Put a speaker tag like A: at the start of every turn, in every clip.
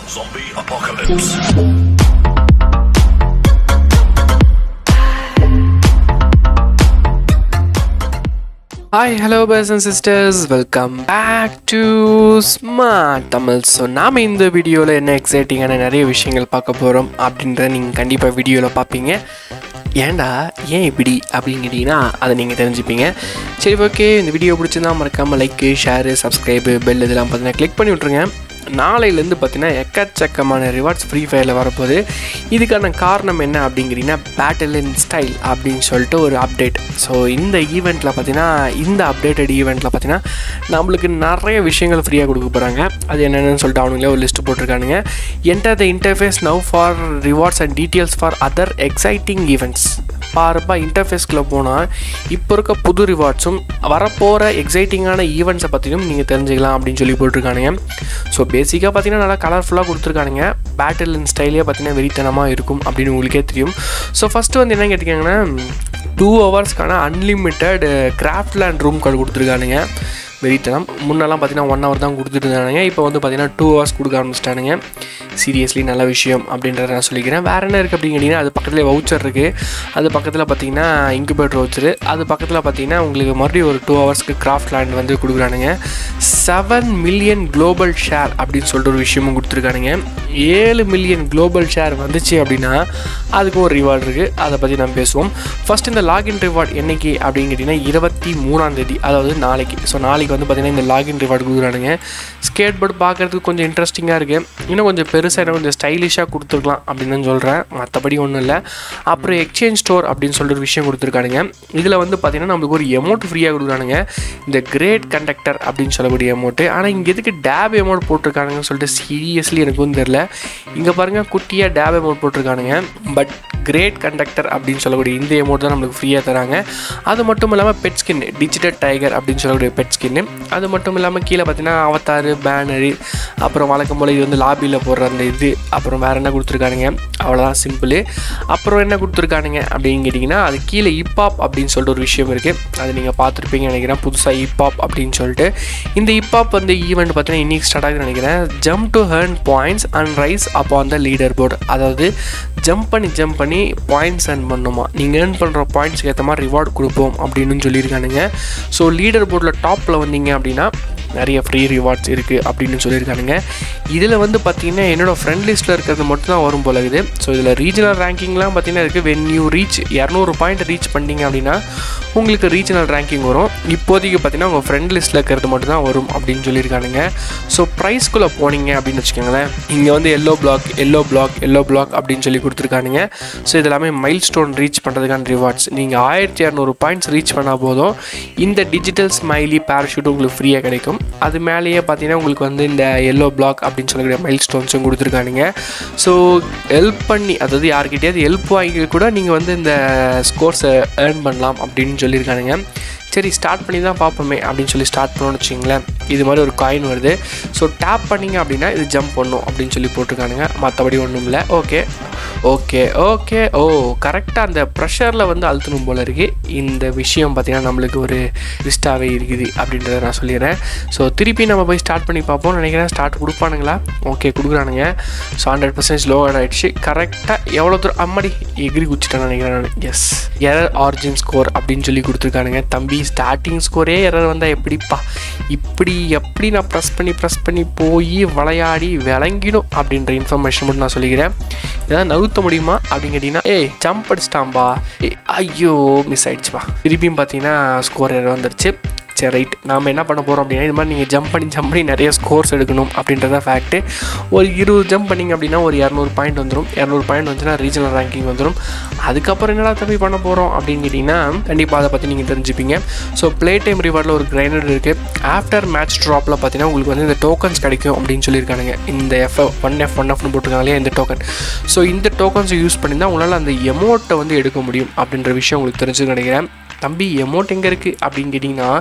A: Zombie apocalypse.
B: Hi hello bros and sisters welcome back to smart Tamil so நாம் இந்த வீடியோவில் என்ன எக்ஸைட்டிங்கான நிறைய விஷயங்கள் பார்க்க போகிறோம் அப்படின்றத நீங்கள் கண்டிப்பாக வீடியோவில் பார்ப்பீங்க ஏன்டா ஏன் இப்படி அப்படின்னு கேட்டிங்கன்னா அதை நீங்கள் தெரிஞ்சுப்பீங்க சரி ஓகே இந்த வீடியோ பிடிச்சிருந்தா மறக்காமல் லைக்கு ஷேரு சப்ஸ்கிரைபு பெல் இதெல்லாம் பார்த்தீங்கன்னா கிளிக் பண்ணி விட்ருங்க நாளையிலேருந்து பார்த்தீங்கன்னா எக்கச்சக்கமான ரிவார்ட்ஸ் ஃப்ரீ ஃபயரில் வரப்போகுது இதுக்கான காரணம் என்ன அப்படிங்கிறீங்கன்னா பேட்டில் இன் ஸ்டைல் அப்படின்னு சொல்லிட்டு ஒரு அப்டேட் ஸோ இந்த ஈவெண்ட்டில் பார்த்தீங்கன்னா இந்த அப்டேட்டட் ஈவெண்ட்டில் பார்த்தீங்கன்னா நம்மளுக்கு நிறைய விஷயங்கள் ஃப்ரீயாக கொடுக்க போகிறாங்க அது என்னென்னு சொல்லிட்டு அவனுங்களே ஒரு லிஸ்ட் போட்டிருக்கானுங்க enter the interface now for rewards and details for other exciting events பாருப்பா இன்டர்ஃபேஸ்க்குள்ளே போனால் இப்போ இருக்க புது ரிவார்ட்ஸும் வரப்போகிற எக்ஸைட்டிங்கான ஈவெண்ட்ஸை பற்றியும் நீங்கள் தெரிஞ்சுக்கலாம் அப்படின்னு சொல்லி போட்டிருக்கானுங்க ஸோ பேசிக்காக பார்த்தீங்கன்னா நல்லா கலர்ஃபுல்லாக கொடுத்துருக்கானுங்க பேட்டில் இன் ஸ்டைலே பார்த்தீங்கன்னா வெறித்தனமாக இருக்கும் அப்படின்னு உங்களுக்கே தெரியும் ஸோ ஃபஸ்ட்டு வந்து என்ன கேட்டிங்கன்னா டூ ஹவர்ஸ்க்கான unlimited craft land room card கொடுத்துருக்கானுங்க வெறித்தனம் முன்னெல்லாம் பார்த்தீங்கன்னா ஒன் ஹவர் தான் கொடுத்துட்டு இருந்தானுங்க இப்போ வந்து பார்த்தீங்கன்னா டூ ஹவர்ஸ் கொடுக்க ஆரம்பிச்சிட்டானுங்க சீரியஸ்லி நல்ல விஷயம் அப்படின்றத நான் சொல்லிக்கிறேன் வேறு என்ன இருக்குது அப்படின்னு கேட்டிங்கன்னா அது பக்கத்தில் வவுச்சர் இருக்குது அது பக்கத்தில் பார்த்தீங்கன்னா இன்குபேட்டர் வவுச்சர் அது பக்கத்தில் பார்த்தீங்கன்னா உங்களுக்கு மறுபடியும் ஒரு டூ ஹவர்ஸ்க்கு கிராஃப்ட் லேண்ட் வந்து கொடுக்குறானுங்க செவன் மில்லியன் குளோபல் ஷேர் அப்படின்னு சொல்லிட்டு ஒரு விஷயமும் கொடுத்துருக்கானுங்க ஏழு மில்லியன் குளோபல் ஷேர் வந்துச்சு அப்படின்னா அதுக்கு ஒரு ரிவார்டு இருக்குது அதை பற்றி நம்ம பேசுவோம் ஃபஸ்ட் இந்த லாகின் ரிவார்டு என்னைக்கு அப்படின்னு கேட்டிங்கன்னா இருபத்தி மூணாம் தேதி அதாவது நாளைக்கு ஸோ நாளைக்கு வந்து பார்த்திங்கன்னா இந்த லாகின் ரிவார்டு கொடுக்குறானுங்க ஸ்கேட் போர்டு பார்க்குறதுக்கு கொஞ்சம் இன்ட்ரெஸ்டிங்காக இருக்குது இன்னும் கொஞ்சம் பெருசாக இன்னும் கொஞ்சம் ஸ்டைலிஷாக கொடுத்துருக்கலாம் அப்படின்னு தான் சொல்கிறேன் மற்றபடி ஒன்றும் இல்லை அப்புறம் எக்ஸ்சேஞ்ச் ஸ்டோர் அப்படின்னு சொல்லிட்டு ஒரு விஷயம் கொடுத்துருக்கானுங்க இதில் வந்து பார்த்திங்கன்னா நம்மளுக்கு ஒரு எமௌண்ட் ஃப்ரீயாக கொடுக்குறானுங்க இந்த கிரேட் கண்டக்டர் அப்படின்னு சொல்லக்கூடிய எமௌண்ட்டு ஆனால் இங்கே எதுக்கு டேப் எமௌண்ட் போட்டிருக்கானுங்கன்னு சொல்லிட்டு சீரியஸ்லி எனக்கு வந்து தெரில இங்கே பாருங்கள் குட்டியாக டேப் எமௌண்ட் போட்டிருக்கானுங்க பட் கிரேட் கண்டக்டர் அப்படின்னு சொல்லக்கூடிய இந்த எமௌண்ட் தான் நம்மளுக்கு ஃப்ரீயாக தராங்க அது மட்டும் இல்லாமல் பெட் ஸ்கின் டிஜிட்டல் டைகர் அப்படின்னு சொல்லக்கூடிய பெட் ஸ்கின்னு அது மட்டும் இல்லாமல் கீழே பார்த்தீங்கன்னா அவத்தாரு பேனரு அப்புறம் வழக்கம் போல் இது வந்து லாபியில் போடுற அந்த இது அப்புறம் வேறு என்ன கொடுத்துருக்கானுங்க அவ்வளோதான் சிம்பிள் அப்புறம் என்ன கொடுத்துருக்கானுங்க அப்படின்னு கேட்டிங்கன்னா அது கீழே இப்பாப் அப்படின்னு சொல்லிட்டு ஒரு விஷயம் இருக்குது அது நீங்கள் பார்த்துருப்பீங்க நினைக்கிறேன் புதுசாக இப்பாப் அப்படின்னு சொல்லிட்டு இந்த இப்பாப் வந்து ஈவெண்ட் பார்த்தீங்கன்னா இன்றைக்கி ஸ்டார்ட் ஆகுதுன்னு நினைக்கிறேன் jump to earn points and rise up on the leaderboard அதாவது ஜம்ப் பண்ணி ஜம்ப் பண்ணி பாயிண்ட்ஸ் earn பண்ணுமா நீங்கள் ஏர்ன் பண்ணுற பாயிண்ட்ஸ்க்கு ஏற்ற மாதிரி ரிவார்ட் கொடுப்போம் அப்படின்னு சொல்லியிருக்கானுங்க ஸோ லீடர் போர்டில் டாப்பில் வந்தீங்க அப்படின்னா நிறைய ஃப்ரீ ரிவார்ட்ஸ் இருக்குது அப்படின்னு சொல்லியிருக்கானுங்க இதில் வந்து பார்த்தீங்கன்னா என்னோடய ஃப்ரெண்ட் லிஸ்ட்டில் இருக்கிறது மட்டும் தான் வரும் போல இருக்குது ஸோ இதில் ரீஜனல் ரேங்கிங்லாம் பார்த்தீங்கன்னா இருக்குது வென் யூ ரீச் இரநூறு பாயிண்ட் ரீச் பண்ணிட்டீங்க அப்படின்னா உங்களுக்கு ரீஜனல் ரேங்கிங் வரும் இப்போதைக்கு பார்த்தீங்கன்னா உங்கள் ஃப்ரெண்ட் லிஸ்ட்டில் இருக்கிறது மட்டும் தான் வரும் அப்படின்னு சொல்லியிருக்கானுங்க ஸோ ப்ரைஸ்க்குள்ளே போனீங்க அப்படின்னு வச்சுக்கோங்களேன் இங்கே வந்து yellow block yellow block yellow block அப்படின்னு சொல்லி கொடுத்துருக்கானுங்க ஸோ இது எல்லாமே மைல் ஸ்டோன் ரீச் பண்ணுறதுக்கான ரிவார்ட்ஸ் நீங்கள் ஆயிரத்தி இரநூறு பாயிண்ட்ஸ் ரீச் பண்ணால் போதும் இந்த டிஜிட்டல் ஸ்மைலி பேராஷூட் உங்களுக்கு ஃப்ரீயாக கிடைக்கும் அது மேலேயே பார்த்தீங்கன்னா உங்களுக்கு வந்து இந்த எல்லோ பிளாக் அப்படின்னு சொல்லக்கூடிய மைல் ஸ்டோன்ஸும் கொடுத்துருக்கானுங்க ஸோ ஹெல்ப் பண்ணி அதாவது யார்கிட்டயாவது ஹெல்ப் வாங்கி கூட நீங்கள் வந்து இந்த ஸ்கோர்ஸை ஏர்ன் பண்ணலாம் அப்படின்னு சொல்லியிருக்கானுங்க சரி ஸ்டார்ட் பண்ணி தான் பார்ப்போமே அப்படின்னு சொல்லி ஸ்டார்ட் பண்ணோன்னு வச்சிங்களேன் இது மாதிரி ஒரு காயின் வருது ஸோ டேப் பண்ணிங்க அப்படின்னா இது ஜம்ப் பண்ணும் அப்படின்னு சொல்லி போட்டிருக்கானுங்க மற்றபடி ஒன்றும் இல்லை ஓகே ஓகே ஓகே ஓ கரெக்டாக அந்த ப்ரெஷரில் வந்து அழுத்தணும் போல இருக்குது இந்த விஷயம் பார்த்திங்கன்னா நம்மளுக்கு ஒரு லிஸ்ட்டாகவே இருக்குது அப்படின்றத நான் சொல்லிடுறேன் ஸோ திருப்பி நம்ம போய் ஸ்டார்ட் பண்ணி பார்ப்போம் நினைக்கிறேன் ஸ்டார்ட் கொடுப்பானுங்களா ஓகே கொடுக்குறானுங்க ஸோ ஹண்ட்ரட் பர்சன்டேஜ் லோ ஆகிடுச்சு கரெக்டாக எவ்வளோ தூரம் அம்மாடி எகிரி குச்சிட்டேன் நினைக்கிறேன் நான் எஸ் எரர் ஆரிஜின் ஸ்கோர் அப்படின்னு சொல்லி கொடுத்துருக்கானுங்க தம்பி ஸ்டார்டிங் ஸ்கோரே எரர் வந்தால் எப்படிப்பா இப்படி எப்படி நான் ப்ரெஸ் பண்ணி ப்ரெஸ் பண்ணி போய் விளையாடி விளங்கிடும் அப்படின்ற இன்ஃபர்மேஷன் மட்டும் நான் சொல்லிக்கிறேன் ஏதாவது நவுத்த முடியுமா அப்படின்னு கேட்டிங்கன்னா ஏய் ஜம்ப் அடிச்சிட்டாம்பா ஏய், ஐயோ மிஸ் ஆயிடுச்சுப்பா திருப்பியும் பார்த்தீங்கன்னா ஸ்கோர் எரர் வந்துருச்சு சரி ரைட் நாம் என்ன பண்ண போகிறோம் அப்படின்னா இது மாதிரி நீங்கள் ஜம்ப் பண்ணி ஜம்ப் பண்ணி நிறைய ஸ்கோர்ஸ் எடுக்கணும் அப்படின்றத ஃபேக்ட்டு ஒரு இருபது ஜம்ப் பண்ணிங்க அப்படின்னா ஒரு இரநூறு பாயிண்ட் வந்துடும் இரநூறு பாயிண்ட் வந்துச்சுன்னா ரீஜனல் ரேங்கிங் வந்துடும் அதுக்கப்புறம் என்னடா தம்பி பண்ண போகிறோம் அப்படின்னு கேட்டிங்கன்னா கண்டிப்பாக அதை பற்றி நீங்கள் தெரிஞ்சுப்பீங்க ஸோ ப்ளே டைம் ரிவார்டில் ஒரு கிரைண்டர் இருக்குது ஆஃப்டர் மேட்ச் ட்ராப்பில் பார்த்தீங்கன்னா உங்களுக்கு வந்து இந்த டோக்கன்ஸ் கிடைக்கும் அப்படின்னு சொல்லியிருக்கானுங்க இந்த எஃப் ஒன் எஃப் ஒன் எஃப்னு போட்டிருக்காங்க இல்லையா இந்த டோக்கன் ஸோ இந்த டோக்கன்ஸை யூஸ் பண்ணி தான் உங்களால் அந்த எமௌண்ட்டை வந்து எடுக்க முடியும் அப்படின்ற விஷயம் உங்களுக்கு தெரிஞ்சு நினைக்கிறேன் தம்பி எமௌண்ட் எங்கே இருக்குது அப்படின்னு கேட்டிங்கன்னா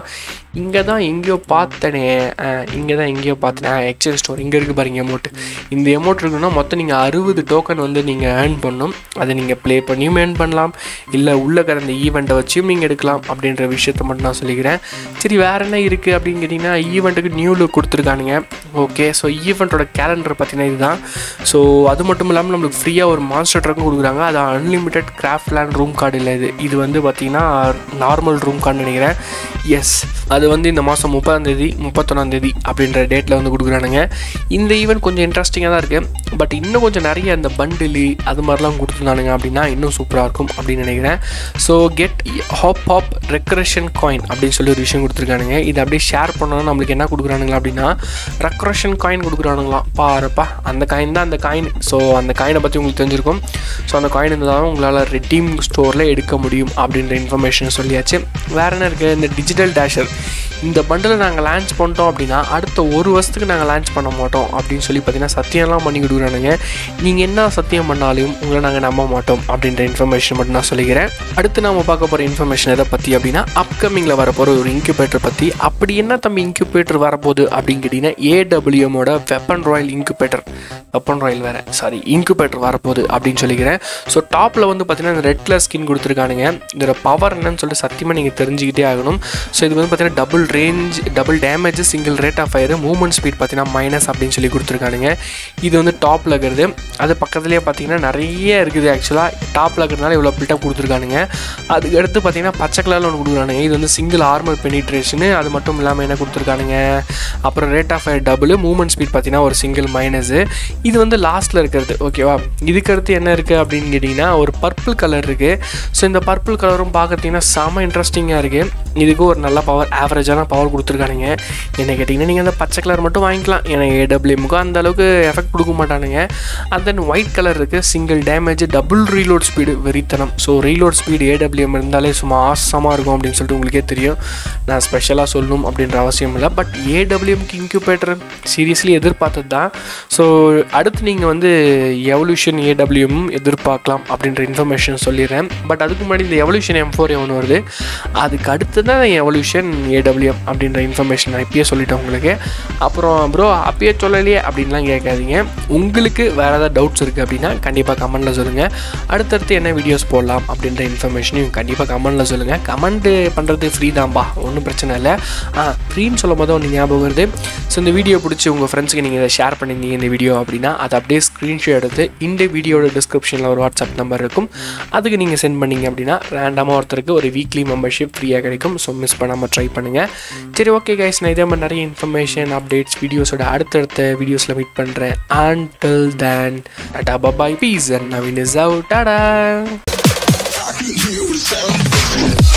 B: இங்கே தான் எங்கேயோ பார்த்தனே இங்கே தான் எங்கேயோ பார்த்தேன் எக்ஸ்சேஞ்ச் ஸ்டோர் இங்கே இருக்குது பாருங்க எமௌண்ட் இந்த எமௌண்ட் இருக்குன்னா மொத்தம் நீங்கள் அறுபது டோக்கன் வந்து நீங்கள் ஏர்ன் பண்ணணும் அதை நீங்கள் ப்ளே பண்ணியும் ஏர்ன் பண்ணலாம் இல்லை உள்ள கறந்த ஈவெண்ட்டை வச்சும் நீங்கள் எடுக்கலாம் அப்படின்ற விஷயத்த மட்டும் நான் சொல்லிக்கிறேன் சரி வேறு என்ன இருக்குது அப்படின்னு கேட்டிங்கன்னா ஈவெண்ட்டுக்கு நியூ லுக் கொடுத்துருக்கானுங்க ஓகே ஸோ ஈவெண்ட்டோட கேலண்டர் பார்த்தீங்கன்னா இதுதான் ஸோ அது மட்டும் இல்லாமல் நம்மளுக்கு ஃப்ரீயாக ஒரு மான்ஸ்டர் ட்ரக்கும் கொடுக்குறாங்க அது unlimited craft land room card இல்லை இது இது வந்து பார்த்தீங்கன்னா நார்மல் ரூம் கார்டு நினைக்கிறேன் எஸ் அது வந்து இந்த மாதம் முப்பதாந்தேதி முப்பத்தொன்னாந்தேதி அப்படின்ற டேட்டில் வந்து கொடுக்குறானுங்க இந்த ஈவெண்ட் கொஞ்சம் இன்ட்ரெஸ்டிங்காக தான் இருக்குது பட் இன்னும் கொஞ்சம் நிறைய அந்த பண்டிலி அது மாதிரிலாம் கொடுத்துருந்தானுங்க அப்படின்னா இன்னும் சூப்பராக இருக்கும் அப்படின்னு நினைக்கிறேன் so get hop hop regression coin அப்படின்னு சொல்லி ஒரு விஷயம் கொடுத்துருக்கானுங்க இதை அப்படியே ஷேர் பண்ணோன்னா நம்மளுக்கு என்ன கொடுக்குறானுங்களா அப்படின்னா ரெக்ரஷன் காயின் கொடுக்குறானுங்களாம் பாருப்பா அந்த காயின் தான் அந்த காயின் ஸோ அந்த காயினை பற்றி உங்களுக்கு தெரிஞ்சிருக்கும் ஸோ அந்த காயின் இருந்தால் உங்களால் ரெடீம் ஸ்டோரில் எடுக்க முடியும் அப்படின்ற இன்ஃபர்மேஷன் சொல்லியாச்சு வேறு என்ன இருக்குது இந்த டிஜிட்டல் டேஷர் இந்த பண்டில் நாங்கள் லான்ச் பண்ணிட்டோம் அப்படின்னா அடுத்த ஒரு வருஷத்துக்கு நாங்கள் லான்ச் பண்ண மாட்டோம் அப்படின்னு சொல்லி பார்த்தீங்கன்னா சத்தியம்லாம் பண்ணி கொடுக்குறானுங்க நீங்கள் என்ன சத்தியம் பண்ணாலும் உங்களை நாங்கள் நம்ப மாட்டோம் அப்படின்ற இன்ஃபர்மேஷன் மட்டும் நான் சொல்லிக்கிறேன் அடுத்து நம்ம பார்க்க போகிற இன்ஃபர்மேஷன் எதை பற்றி அப்படின்னா அப்கமிங்கில் வரப்போகிற ஒரு இன்குபேட்டர் பற்றி அப்படி என்ன தம்பி இன்குபேட்டர் வரப்போகுது அப்படின்னு கேட்டிங்கன்னா ஏடபிள்யூஎமோட weapon royal incubator weapon royal வேறு சாரி இன்குபேட்டர் வரப்போகுது அப்படின்னு சொல்லிக்கிறேன் ஸோ டாப்பில் வந்து பார்த்தீங்கன்னா இந்த ரெட் கலர் ஸ்கின் கொடுத்துருக்கானுங்க இதோட பவர் என்னன்னு சொல்லிட்டு சத்தியமாக நீங்கள் தெரிஞ்சுக்கிட்டே ஆகணும் ஸோ இது வந்து பார்த்தீங்கன்னா double range double damage single rate of fire movement speed பார்த்தீங்கன்னா மைனஸ் அப்படின்னு சொல்லி கொடுத்துருக்கானுங்க இது வந்து டாப்பில் இருக்கிறது அது பக்கத்துலேயே பார்த்தீங்கன்னா நிறைய இருக்குது ஆக்சுவலாக டாப்பில் இருக்கிறதுனால இவ்வளோ பில்டப் கொடுத்துருக்கானுங்க அதுக்கு அடுத்து பார்த்தீங்கன்னா பச்சை கலரில் ஒன்று கொடுக்குறானுங்க இது வந்து சிங்கிள் ஆர்மர் பெனிட்ரேஷனு அது மட்டும் இல்லாமல் என்ன கொடுத்துருக்கானுங்க அப்புறம் rate of fire double movement speed பார்த்தீங்கன்னா ஒரு சிங்கிள் மைனஸு இது வந்து லாஸ்ட்டில் இருக்கிறது ஓகேவா இதுக்கு அடுத்து என்ன இருக்குது அப்படின்னு கேட்டிங்கன்னா ஒரு பர்பிள் கலர் இருக்குது ஸோ இந்த பர்பிள் கலரும் பார்க்குறீங்கன்னா செம இன்ட்ரெஸ்டிங்காக இருக்குது இதுக்கு ஒரு நல்ல பவர் ஆவரேஜான பவர் கொடுத்துருக்கானுங்க என்ன கேட்டிங்கன்னா நீங்கள் அந்த பச்சை கலர் மட்டும் வாங்கிக்கலாம் ஏன்னா ஏடபிள்யூமுக்கும் அந்த அளவுக்கு எஃபெக்ட் கொடுக்க மாட்டானுங்க அண்ட் தென் ஒயிட் கலர் இருக்குது single damage double reload speed வெறித்தனம் ஸோ ரீலோட் ஸ்பீடு ஏடபிள்யூஎம் இருந்தாலே சும்மா ஆசமாக இருக்கும் அப்படின்னு சொல்லிட்டு உங்களுக்கே தெரியும் நான் ஸ்பெஷலாக சொல்லணும் அப்படின்ற அவசியம் இல்லை பட் ஏடபிள்யூஎம்க்கு இன்க்யூபேட்டர் சீரியஸ்லி எதிர்பார்த்தது தான் ஸோ அடுத்து நீங்கள் வந்து எவல்யூஷன் ஏடபிள்யூஎம் எதிர்பார்க்கலாம் அப்படின்ற இன்ஃபர்மேஷன் சொல்லிடுறேன் பட் அதுக்கு முன்னாடி இந்த எவல்யூஷன் எம் ஃபோர் ஒன்று வருது அதுக்கு அடுத்து தான் எவல்யூஷன் ஏடபிள்யூஎம் அப்படின்ற இன்ஃபர்மேஷன் நான் இப்பயே சொல்லிட்டேன் உங்களுக்கு அப்புறம் ப்ரோ அப்பயே சொல்லலையே அப்படின்லாம் கேட்காதீங்க உங்களுக்கு வேறு ஏதாவது டவுட்ஸ் இருக்குது அப்படின்னா கண்டிப்பாக கமெண்ட்டில் சொல்லுங்கள் அடுத்தடுத்து என்ன வீடியோஸ் போடலாம் அப்படின்ற இன்ஃபர்மேஷனையும் கண்டிப்பாக கமெண்ட்டில் சொல்லுங்கள் கமெண்ட் பண்ணுறது ஃப்ரீ தான்பா ஒன்றும் பிரச்சனை இல்லை ஆ ஃப்ரீன்னு சொல்லும் போது ஒன்று ஞாபகம் வருது ஸோ இந்த வீடியோ பிடிச்சி உங்கள் ஃப்ரெண்ட்ஸுக்கு நீங்கள் இதை ஷேர் பண்ணியிருந்தீங்க இந்த வீடியோ அப்படின்னா அதை அப்படியே ஸ்க்ரீன்ஷாட் எடுத்து இந்த வீடியோட டிஸ்கிரிப்ஷனில் ஒரு வாட்ஸ்அப் நம்பர் இருக்கும் அதுக்கு நீங்கள் சென்ட் பண்ணீங்க அப்படின்னா ரேண்டமாக ஒருத்தருக்கு ஒரு வீக்லி மெம்பர்ஷிப் ஃப்ரீயாக கிடைக்கும் ஸோ மிஸ் பண்ணாமல் ட்ரை பண்ணுங்கள் சரி ஓகே கைஸ் நான் இதே மாதிரி நிறைய இன்ஃபர்மேஷன் அப்டேட்ஸ் வீடியோஸோட அடுத்தடுத்த வீடியோஸில் மீட் பண்ணுறேன் until then tata bye bye peace and Naveen is out tata
A: You sound